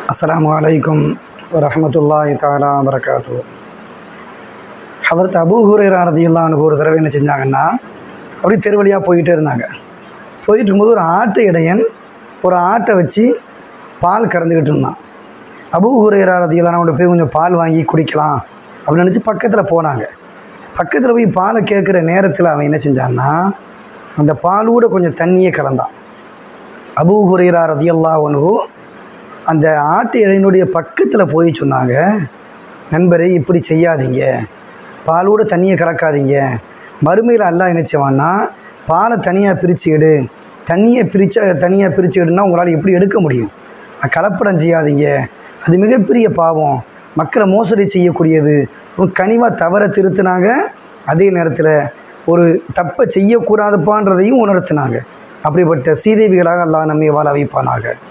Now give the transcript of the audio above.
அஸ்ஸலாமு அலைக்கும் வரஹமத்துல்லாஹி தாலா வரகாத்து ஹதரத் அபூ ஹுரேரா ரதியுல்லான்னு ஒரு தடவை என்ன செஞ்சாங்கன்னா அப்படி தெரு வழியாக போயிட்டே இருந்தாங்க போயிட்டு இருக்கும்போது ஒரு ஆட்டு இடையன் ஒரு ஆட்டை வச்சு பால் கறந்துக்கிட்டு இருந்தான் அபூ ஹுரேரா ரதியுல்லானோட போய் கொஞ்சம் பால் வாங்கி குடிக்கலாம் அப்படின்னு நினச்சி பக்கத்தில் போனாங்க பக்கத்தில் போய் பாலை கேட்குற நேரத்தில் அவன் என்ன செஞ்சான்னா அந்த பாலோட கொஞ்சம் தண்ணியே கலந்தான் அபூ ஹுரேரா ரதியல்லா ஒன்று அந்த ஆட்டு இளைஞனுடைய பக்கத்தில் போய் சொன்னாங்க நண்பரே இப்படி செய்யாதீங்க பாலோட தண்ணியை கலக்காதீங்க மறுமையில் அல்லாஹ் என்ன செய்வான்னா பாலை தனியாக பிரித்து எடு தண்ணியை பிரித்த தனியாக பிரித்து எடுனா உங்களால் எப்படி எடுக்க முடியும் அஹ் கலப்படம் செய்யாதீங்க அது மிகப்பெரிய பாவம் மக்களை மோசடி செய்யக்கூடியது ஒரு கனிவாக தவற திருத்தினாங்க அதே நேரத்தில் ஒரு தப்பை செய்யக்கூடாதுப்பான்றதையும் உணர்த்தினாங்க அப்படிப்பட்ட சீதேவிகளாக அல்லாஹ் நம்மை வாழ வைப்பானாக